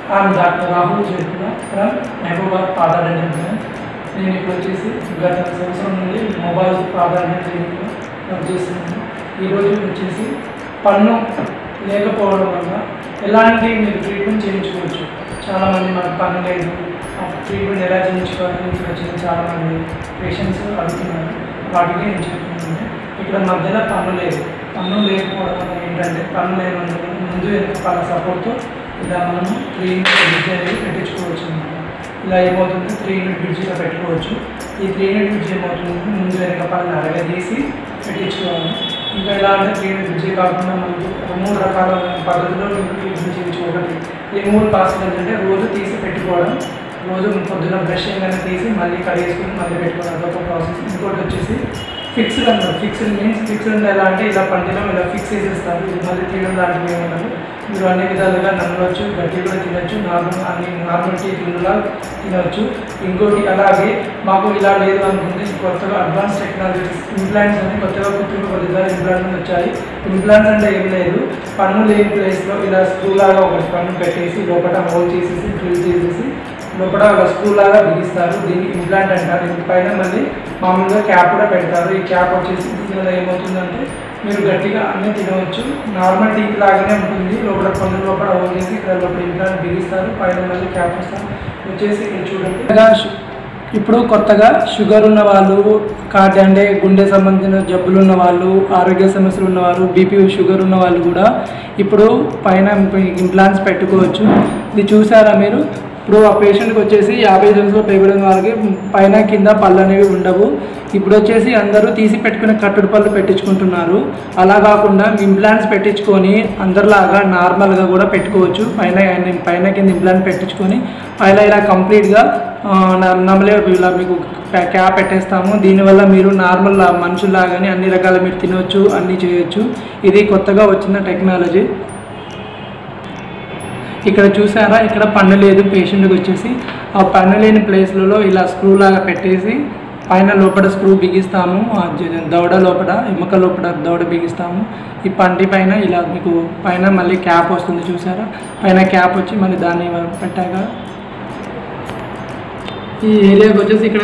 I'm doctor Rahul Jaipura from Mahabubabad Partha dental branch నేను ఇప్పుడు వచ్చేసి గత సంవత్సరం నుండి మొబైల్ పాదా డెంటల్ వర్క్ చేస్తున్నాను ఈరోజు వచ్చేసి పన్ను లేకపోవడం వల్ల ఎలాంటి మీరు ట్రీట్మెంట్ చేయించుకోవచ్చు చాలామంది మనకు పన్ను లేదు ఆ ట్రీట్మెంట్ ఎలా చేయించుకోవాలని ఇక్కడ వచ్చిన చాలామంది పేషెంట్స్ అడుగుతున్నారు వాటికి నేను చెప్తున్నాను ఇక్కడ మధ్యలో పన్ను లేదు పన్ను లేకపోవడం వల్ల ఏంటంటే పన్ను లేనందుకు ముందు వెనుక పళ్ళ సపోర్ట్తో ఇలా మనము త్రీ యూనిట్ బ్రిడ్జ్ అనేది పెట్టించుకోవచ్చు అనమాట ఇలా ఏమవుతుంది త్రీ యూనిట్ బ్రిడ్జ్గా పెట్టుకోవచ్చు ఈ త్రీ యూనిట్ బ్రిడ్జ్ ఏమవుతుంది ముందు వెనుక పళ్ళని అరగదీసి పెట్టించుకోవాలి ఇంకా ఎలా అంటే త్రీ యూనిట్ బ్రిడ్జ్ కాకుండా మనకు మూడు రకాల పద్ధతిలో ట్రీట్మెంట్ చేయొచ్చు ఒకటి ఈ మూడు పాసులు ఏంటంటే రోజు తీసి పెట్టుకోవడం రోజు పొద్దున బ్రష్ చేయగానే తీసి మళ్ళీ కడిగేసుకుని మళ్ళీ పెట్టుకోవడం అదొక ప్రాసెస్ ఇంకోటి వచ్చేసి ఫిక్స్డ్ అన్నారు ఫిక్స్డ్ మీన్స్ ఫిక్స్డ్ అంటే ఎలా అంటే ఇలా పంటిలో ఇలా ఫిక్స్ చేసేస్తారు ఇది మళ్ళీ తీయడం లాంటివి ఏమి ఉండదు మీరు అన్ని విధాలుగా నమ్మవచ్చు గట్టి కూడా తినొచ్చు నార్మల్ అన్ని నార్మల్ టీ తినలా తినవచ్చు ఇంకోటి అలాగే మాకు ఇలా లేదు అనుకుంటే కొత్తగా అడ్వాన్స్ టెక్నాలజీస్ ఇంప్లాంట్స్ అని కొత్తగా కృత్రిమ పద్ధతిలో ఇంప్లాంట్స్ వచ్చాయి ఇంప్లాంట్స్ అంటే ఏం లేదు పన్ను లేని ప్లేస్లో ఇలా స్క్రూ లాగా ఒక పన్ను పెట్టేసి లోపల హోల్ చేసేసి డ్రిల్ చేసేసి లోపల ఒక స్క్రూ లాగా బిగిస్తారు దీన్ని ఇంప్లాంట్ అంటారు దీని పైన మళ్ళీ మామూలుగా క్యాప్ కూడా పెడతారు ఈ క్యాప్ వచ్చేసి దీనివల్ల ఏమవుతుందంటే మీరు గట్టిగా అన్నీ తినవచ్చు నార్మల్ టీత్ లాగానే ఉంటుంది లోపల పన్ను లోపల హోల్ చేసి ఇక్కడ లోపల ఇంప్లాంట్ బిగిస్తారు పైన మళ్ళీ క్యాప్ వస్తారు వచ్చేసి ఇక్కడ చూడండి ఇప్పుడు కొత్తగా షుగర్ ఉన్న వాళ్ళు కాటి అంటే గుండె సంబంధించిన జబ్బులు ఉన్న వాళ్ళు ఆరోగ్య సమస్యలు ఉన్నవారు బీపీ షుగర్ ఉన్న వాళ్ళు కూడా ఇప్పుడు పైన ఇంప్లాంట్స్ పెట్టుకోవచ్చు ఇది చూసారా మీరు ఇప్పుడు ఆ పేషెంట్కి వచ్చేసి యాభై సంవత్సరాలు పైబడిన వాళ్ళకి పైన కింద పళ్ళు అనేవి ఉండవు ఇప్పుడు వచ్చేసి అందరూ తీసి పెట్టుకునే కట్టుడు పళ్ళు పెట్టించుకుంటున్నారు అలా కాకుండా ఇంప్లాంట్స్ పెట్టించుకొని అందరిలాగా నార్మల్గా కూడా పెట్టుకోవచ్చు పైన పైన కింద ఇంప్లాంట్ పెట్టించుకొని పైన ఇలా కంప్లీట్గా నమ్మలే ఇలా మీకు క్యాప్ పెట్టేస్తాము దీనివల్ల మీరు నార్మల్ మనుషుల్లాగానే అన్ని రకాల మీరు తినవచ్చు అన్నీ చేయొచ్చు ఇది కొత్తగా వచ్చిన టెక్నాలజీ ఇక్కడ చూసారా ఇక్కడ పన్ను లేదు పేషెంట్కి వచ్చేసి ఆ పన్ను లేని ప్లేస్లలో ఇలా స్క్రూ లాగా పెట్టేసి పైన లోపల స్క్రూ బిగిస్తాము ఆ జ- దవడ లోపల ఎముక లోపల దవడ బిగిస్తాము ఈ పంటి పైన ఇలా మీకు పైన మళ్ళీ క్యాప్ వస్తుంది చూసారా పైన క్యాప్ వచ్చి మళ్ళీ దాన్ని పెట్టాక ఈ ఏరియాకి వచ్చేసి ఇక్కడ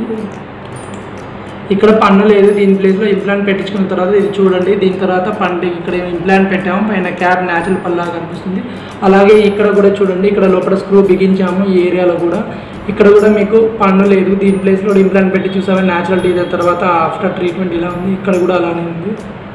ఇక్కడ పన్ను లేదు దీని ప్లేస్లో ఇంప్లాంట్ పెట్టించుకున్న తర్వాత ఇది చూడండి దీని తర్వాత పండు ఇక్కడ ఇంప్లాంట్ పెట్టాము పైన క్యాప్ న్యాచురల్ పల్లాగా కనిపిస్తుంది అలాగే ఇక్కడ కూడా చూడండి ఇక్కడ లోపల స్క్రూ బిగించాము ఈ ఏరియాలో కూడా ఇక్కడ కూడా మీకు పన్ను లేదు దీని ప్లేస్లో ఇంప్లాంట్ పెట్టి చూసాము న్యాచురల్ టీత్ తర్వాత ఆఫ్టర్ ట్రీట్మెంట్ ఇలా ఉంది ఇక్కడ కూడా అలానే ఉంది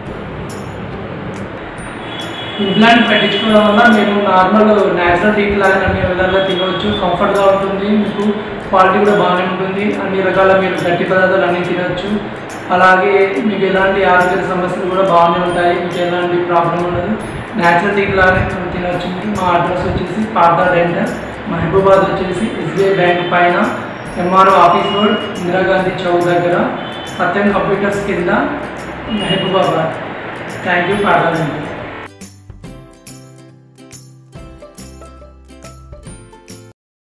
ఇంప్లాంట్ పెట్టించుకోవడం వల్ల మీరు నార్మల్ న్యాచురల్ టీత్ లాగా అన్ని విధాలుగా తినవచ్చు కంఫర్ట్గా ఉంటుంది మీకు క్వాలిటీ కూడా బాగానే ఉంటుంది అన్ని రకాల మీరు గట్టి పదార్థాలు అన్నీ తినవచ్చు అలాగే మీకు ఎలాంటి ఆరోగ్య సమస్యలు కూడా బాగానే ఉంటాయి మీకు ఎలాంటి ప్రాబ్లం ఉండదు న్యాచురల్ టీత్ లాగానే తినవచ్చు మీరు మా అడ్రస్ వచ్చేసి పార్థా డెంటల్ మహబూబాద్ వచ్చేసి ఎస్బీఐ బ్యాంక్ పైన MRO office road Indira Gandhi chowk దగ్గర సత్యం కంప్యూటర్స్ కింద Mahabubabad thank you Partha dental